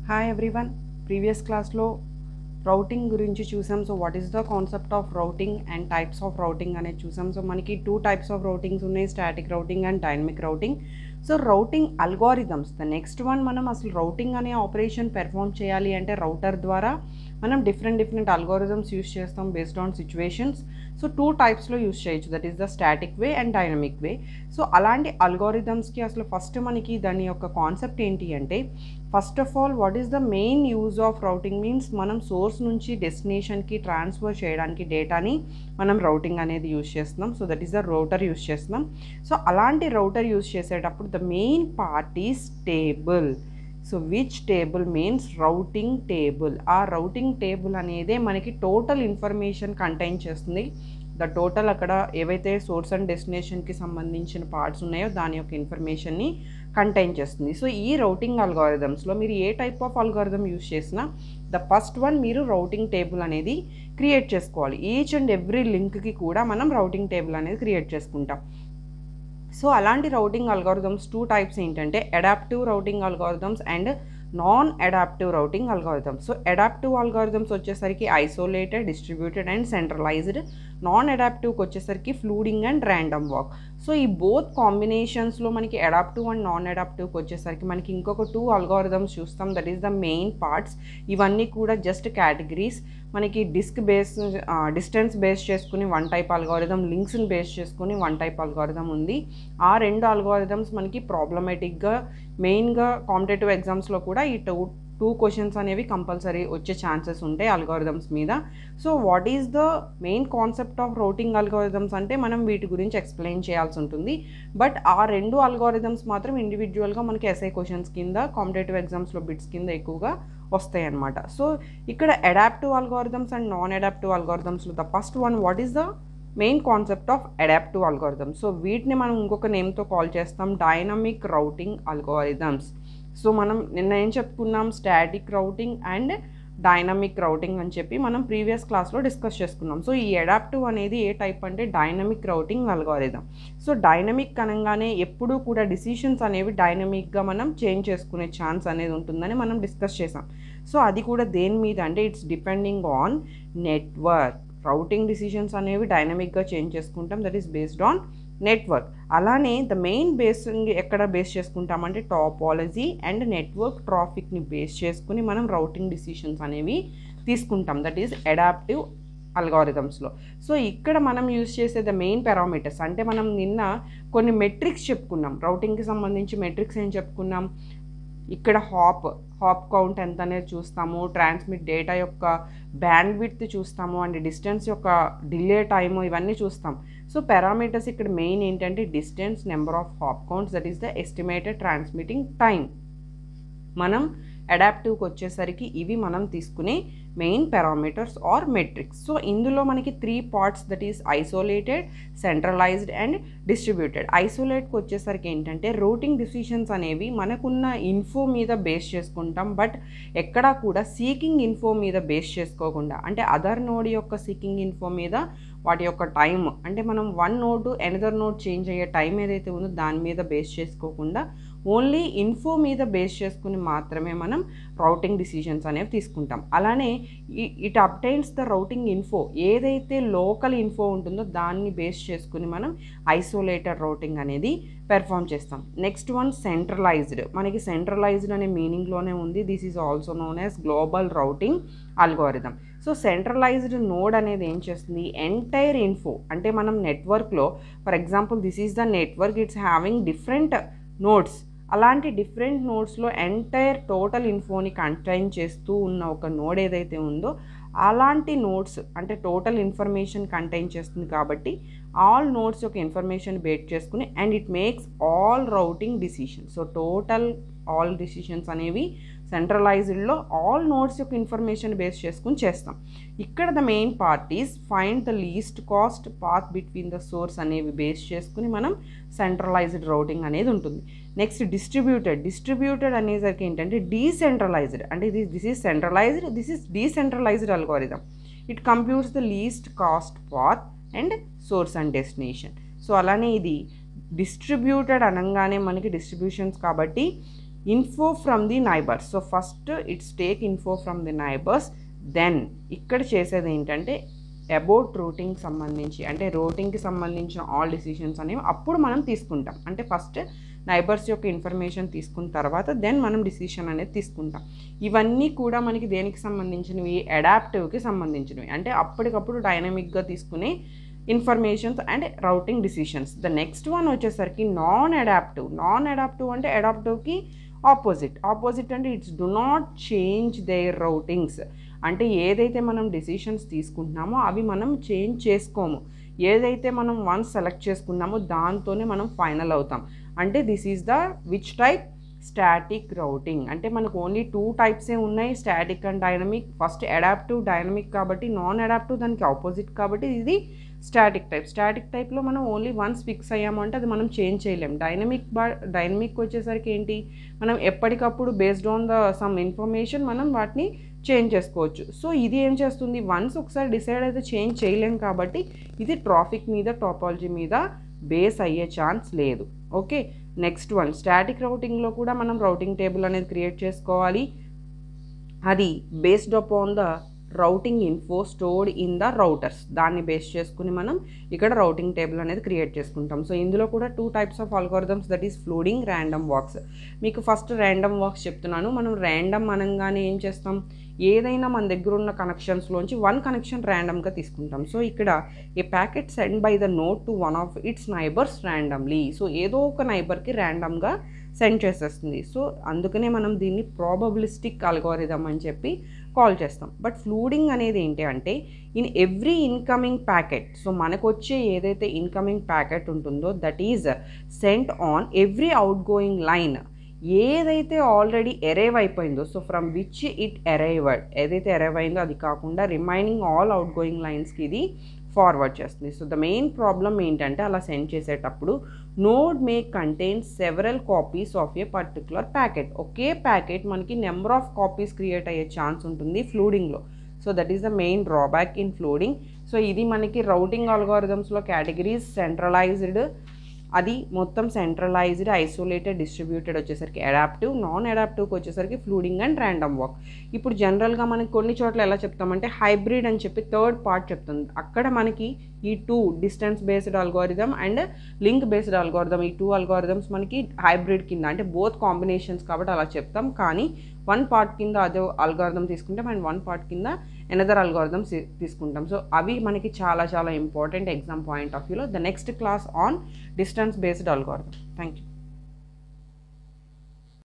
hi everyone previous క్లాస్లో routing గురించి చూసాం so what is the concept of routing and types of routing అనేది చూసాం సో మనకి టూ టైప్స్ ఆఫ్ రౌటింగ్స్ ఉన్నాయి static routing and dynamic routing so routing algorithms the next one మనం అసలు routing అనే ఆపరేషన్ పెర్ఫామ్ చేయాలి అంటే రౌటర్ ద్వారా మనం డిఫరెంట్ డిఫరెంట్ అల్గోరిథమ్స్ యూస్ చేస్తాం based on situations so two టైప్స్లో యూస్ చేయొచ్చు that is the static way and dynamic way so అలాంటి అల్గోరిథమ్స్కి అసలు ఫస్ట్ మనకి దాని యొక్క కాన్సెప్ట్ ఏంటి అంటే first of all what is the main use of routing means మనం సోర్స్ నుంచి డెస్టినేషన్కి ట్రాన్స్ఫర్ చేయడానికి డేటాని మనం రౌటింగ్ అనేది యూజ్ చేస్తున్నాం so that is the router use చేస్తున్నాం సో అలాంటి రౌటర్ యూజ్ చేసేటప్పుడు the main part is table so which table means routing table ఆ రౌటింగ్ టేబుల్ అనేదే మనకి టోటల్ ఇన్ఫర్మేషన్ కంటైన్ చేస్తుంది ద టోటల్ అక్కడ ఏవైతే సోర్స్ అండ్ డెస్టినేషన్కి సంబంధించిన పార్ట్స్ ఉన్నాయో దాని యొక్క ఇన్ఫర్మేషన్ని కంటైన్ చేస్తుంది సో ఈ రౌటింగ్ అల్గారిథమ్స్లో మీరు ఏ టైప్ ఆఫ్ అల్గారిథమ్ యూస్ చేసినా ద ఫస్ట్ వన్ మీరు రౌటింగ్ టేబుల్ అనేది క్రియేట్ చేసుకోవాలి ఈచ్ అండ్ ఎవ్రీ లింక్కి కూడా మనం రౌటింగ్ టేబుల్ అనేది క్రియేట్ చేసుకుంటాం సో అలాంటి రౌటింగ్ అల్గారిథమ్స్ టూ టైప్స్ ఏంటంటే adaptive routing algorithms and non adaptive routing algorithms so adaptive algorithms వచ్చేసరికి isolated distributed and centralized non అడాప్టివ్కి వచ్చేసరికి flooding and random walk so ఈ బోత్ కాంబినేషన్స్లో మనకి అడాప్టివ్ అండ్ నాన్ అడాప్టివ్కి వచ్చేసరికి మనకి ఇంకొక టూ అల్గారిథమ్స్ చూస్తాం that is the main parts ఇవన్నీ కూడా జస్ట్ కేటగిరీస్ మనకి డిస్క్ బేస్ డిస్టెన్స్ బేస్ చేసుకుని వన్ టైప్ అల్గారిథం లింక్స్ని బేస్ చేసుకుని వన్ టైప్ అల్గారిథం ఉంది ఆ రెండు అల్గారిథమ్స్ మనకి ప్రాబ్లమేటిక్గా మెయిన్గా కాంపిటేటివ్ ఎగ్జామ్స్లో కూడా ఈ టూ టూ క్వశ్చన్స్ అనేవి కంపల్సరీ వచ్చే ఛాన్సెస్ ఉంటాయి అల్గారిథమ్స్ మీద so what is the main concept of routing algorithms అంటే మనం వీటి గురించి ఎక్స్ప్లెయిన్ చేయాల్సి ఉంటుంది బట్ ఆ రెండు అల్గారిథమ్స్ మాత్రం ఇండివిజువల్గా మనకి ఎస్ఐ క్వశ్చన్స్ కింద కాంపిటేటివ్ ఎగ్జామ్స్లో బిట్స్ కింద ఎక్కువగా వస్తాయి అన్నమాట సో ఇక్కడ adaptive algorithms and non adaptive అల్గారిథమ్స్లో the first one what is the main concept of adaptive algorithms so వీటిని మనం ఇంకొక నేమ్తో కాల్ చేస్తాం డైనమిక్ రౌటింగ్ అల్గారిథమ్స్ సో మనం నిన్న ఏం చెప్పుకున్నాం static routing and dynamic routing అని చెప్పి మనం ప్రీవియస్ క్లాస్లో డిస్కస్ చేసుకున్నాం సో ఈ అడాప్టివ్ అనేది ఏ టైప్ అంటే dynamic routing algorithm so dynamic అనగానే ఎప్పుడూ కూడా డిసిషన్స్ అనేవి డైనమిక్గా మనం చేంజ్ చేసుకునే ఛాన్స్ అనేది ఉంటుందని మనం డిస్కస్ చేసాం సో అది కూడా దేని మీద అంటే it's depending on network routing decisions అనేవి డైనమిక్గా చేంజ్ చేసుకుంటాం that is based on network అలానే ద మెయిన్ బేసింగ్ ఎక్కడ బేస్ చేసుకుంటామంటే టాపాలజీ అండ్ నెట్వర్క్ ట్రాఫిక్ని బేస్ చేసుకుని మనం రౌటింగ్ డిసిషన్స్ అనేవి తీసుకుంటాం దట్ ఈస్ అడాప్టివ్ అల్గారిథమ్స్లో సో ఇక్కడ మనం యూజ్ చేసే ద మెయిన్ పారామీటర్స్ అంటే మనం నిన్న కొన్ని మెట్రిక్స్ చెప్పుకున్నాం రౌటింగ్కి సంబంధించి మెట్రిక్స్ ఏం చెప్పుకున్నాం ఇక్కడ హాప్ హాప్ కౌంట్ ఎంత అనేది చూస్తాము ట్రాన్స్మిట్ డేటా యొక్క బ్యాండ్ విడ్త్ చూస్తాము అండ్ డిస్టెన్స్ యొక్క డిలే టైము ఇవన్నీ చూస్తాం సో పారామీటర్స్ ఇక్కడ మెయిన్ ఏంటంటే distance number of hop counts that is the estimated transmitting time మనం అడాప్టివ్కి వచ్చేసరికి ఇవి మనం తీసుకునే main parameters are metrics so ఇందులో మనకి three parts that is isolated centralized and distributed ఐసోలేట్కి వచ్చేసరికి ఏంటంటే రూటింగ్ డిసిషన్స్ అనేవి మనకున్న ఇన్ఫో మీద బేస్ చేసుకుంటాం బట్ ఎక్కడా కూడా సీకింగ్ ఇన్ఫో మీద బేస్ చేసుకోకుండా అంటే అదర్ నోడ్ యొక్క సీకింగ్ ఇన్ఫో మీద వాటి యొక్క టైం అంటే మనం one note another note change అయ్యే టైం ఏదైతే ఉందో దాని మీద బేస్ చేసుకోకుండా ఓన్లీ ఇన్ఫో మీద బేస్ చేసుకుని మాత్రమే మనం రౌటింగ్ డిసిషన్స్ అనేవి తీసుకుంటాం అలానే it obtains the routing info ఏదైతే లోకల్ ఇన్ఫో ఉంటుందో దాన్ని బేస్ చేసుకుని మనం ఐసోలేటెడ్ రౌటింగ్ అనేది పెర్ఫామ్ చేస్తాం నెక్స్ట్ వన్ సెంట్రలైజ్డ్ మనకి సెంట్రలైజ్డ్ అనే మీనింగ్లోనే ఉంది this is also known as global routing algorithm so centralized node అనేది ఏం చేస్తుంది ఎంటైర్ ఇన్ఫో అంటే మనం నెట్వర్క్లో for example this is the network it's having different nodes అలాంటి డిఫరెంట్ నోడ్స్లో ఎంటైర్ టోటల్ ఇన్ఫోని కంటైన్ చేస్తూ ఉన్న ఒక నోడ్ ఏదైతే ఉందో అలాంటి నోట్స్ అంటే టోటల్ ఇన్ఫర్మేషన్ కంటైన్ చేస్తుంది కాబట్టి ఆల్ నోట్స్ యొక్క ఇన్ఫర్మేషన్ బేట్ చేసుకుని and it makes all routing decision so total all decisions అనేవి సెంట్రలైజ్డ్లో ఆల్ నోట్స్ యొక్క ఇన్ఫర్మేషన్ బేస్ చేసుకుని చేస్తాం ఇక్కడ the main parties find the least cost path between the source అనేవి బేస్ చేసుకుని మనం సెంట్రలైజ్డ్ రౌటింగ్ అనేది ఉంటుంది నెక్స్ట్ డిస్ట్రిబ్యూటెడ్ డిస్ట్రిబ్యూటెడ్ అనేసరికి ఏంటంటే డీసెంట్రలైజ్డ్ అంటే ఇది this is centralized this is decentralized algorithm it computes the least cost path and source and destination so అలానే ఇది డిస్ట్రిబ్యూటెడ్ అనగానే మనకి డిస్ట్రిబ్యూషన్స్ కాబట్టి info from the neighbours so first it's take info from the neighbours then ఇక్కడ చేసేది ఏంటంటే about routing సంబంధించి అంటే రూటింగ్కి సంబంధించిన ఆల్ డిసిషన్స్ అనేవి అప్పుడు మనం తీసుకుంటాం అంటే ఫస్ట్ నైబర్స్ యొక్క ఇన్ఫర్మేషన్ తీసుకున్న తర్వాత దెన్ మనం డిసిషన్ అనేది తీసుకుంటాం ఇవన్నీ కూడా మనకి దేనికి సంబంధించినవి అడాప్టివ్కి సంబంధించినవి అంటే అప్పటికప్పుడు డైనమిక్గా తీసుకునే informations and routing decisions the next one వచ్చేసరికి నాన్ అడాప్టివ్ నాన్ అడాప్టివ్ అంటే అడాప్టివ్కి ఆపోజిట్ ఆపోజిట్ అంటే it's do not change their routings అంటే ఏదైతే మనం డెసిషన్స్ తీసుకుంటున్నామో అవి మనం చేంజ్ చేసుకోము ఏదైతే మనం వన్స్ సెలెక్ట్ చేసుకున్నామో దాంతోనే మనం ఫైనల్ అవుతాం అంటే this is the which type static routing అంటే మనకు ఓన్లీ టూ టైప్సే ఉన్నాయి static and dynamic first adaptive dynamic కాబట్టి నాన్ అడాప్టివ్ దానికి ఆపోజిట్ కాబట్టి ఇది స్టాటిక్ టైప్ స్టాటిక్ టైప్లో మనం ఓన్లీ వన్స్ ఫిక్స్ అయ్యాము అంటే అది మనం చేంజ్ చేయలేం డైనమిక్ బా డైనమిక్ వచ్చేసరికి ఏంటి మనం ఎప్పటికప్పుడు based on the some information మనం వాటిని చేంజ్ చేసుకోవచ్చు సో ఇది ఏం చేస్తుంది వన్స్ ఒకసారి డిసైడ్ అయితే చేంజ్ చేయలేం కాబట్టి ఇది ట్రాఫిక్ మీద టాపాలజీ మీద బేస్ అయ్యే ఛాన్స్ లేదు ఓకే నెక్స్ట్ వన్ స్టాటిక్ రౌటింగ్లో కూడా మనం రౌటింగ్ టేబుల్ అనేది క్రియేట్ చేసుకోవాలి అది based upon the routing info stored in the routers దాన్ని బేస్ చేసుకుని మనం ఇక్కడ రౌటింగ్ టేబుల్ అనేది క్రియేట్ చేసుకుంటాం సో ఇందులో కూడా two types of algorithms that is flooding random walks మీకు ఫస్ట్ ర్యాండమ్ వాక్స్ చెప్తున్నాను మనం ర్యాండమ్ అనగానే ఏం చేస్తాం ఏదైనా మన దగ్గర ఉన్న కనెక్షన్స్లోంచి వన్ కనెక్షన్ ర్యాండమ్గా తీసుకుంటాం సో ఇక్కడ a packet send by the node to one of its neighbours randomly so ఏదో ఒక నైబర్కి ర్యాండమ్గా సెండ్ చేసేస్తుంది సో అందుకనే మనం దీన్ని ప్రాబబిలిస్టిక్ అల్గోరిథం అని చెప్పి కాల్ చేస్తాం బట్ ఫ్లూడింగ్ అనేది ఏంటి అంటే in every incoming packet so మనకు వచ్చే ఏదైతే ఇన్కమింగ్ ప్యాకెట్ ఉంటుందో that is sent on every outgoing line ఏదైతే ఆల్రెడీ ఎరైవ్ అయిపోయిందో so from which it arrived ఏదైతే ఎరైవ్ అయిందో అది కాకుండా రిమైనింగ్ ఆల్ అవుట్ గోయింగ్ లైన్స్కి ఇది ఫార్వర్డ్ చేస్తుంది సో ద మెయిన్ ప్రాబ్లమ్ ఏంటంటే అలా సెండ్ చేసేటప్పుడు node may contain several copies of a particular packet ఒకే ప్యాకెట్ మనకి నెంబర్ ఆఫ్ కాపీస్ క్రియేట్ అయ్యే ఛాన్స్ ఉంటుంది ఫ్లూడింగ్లో so that is the main drawback in flooding so ఇది మనకి రౌటింగ్ ఆల్గారిథమ్స్లో కేటగిరీస్ సెంట్రలైజ్డ్ అది మొత్తం సెంట్రలైజ్డ్ ఐసోలేటెడ్ డిస్ట్రిబ్యూటెడ్ వచ్చేసరికి అడాప్టివ్ నాన్ అడాప్టివ్కి వచ్చేసరికి ఫ్లూడింగ్ అండ్ ర్యాండమ్ వాక్ ఇప్పుడు జనరల్గా మనకి కొన్ని చోట్ల ఎలా చెప్తామంటే హైబ్రిడ్ అని చెప్పి థర్డ్ పార్ట్ చెప్తుంది అక్కడ మనకి ఈ two distance based algorithm and link based algorithm ఈ టూ అల్గోరిథమ్స్ మనకి హైబ్రిడ్ కింద అంటే బోత్ కాంబినేషన్స్ కాబట్టి అలా చెప్తాం కానీ వన్ పార్ట్ కింద అదే అల్గోరిథం తీసుకుంటాం అండ్ వన్ పార్ట్ కింద ఎనదర్ అల్గోరిథం తీసుకుంటాం సో అవి మనకి చాలా చాలా ఇంపార్టెంట్ ఎగ్జామ్ పాయింట్ ఆఫ్ వ్యూలో the next class on distance based algorithm thank you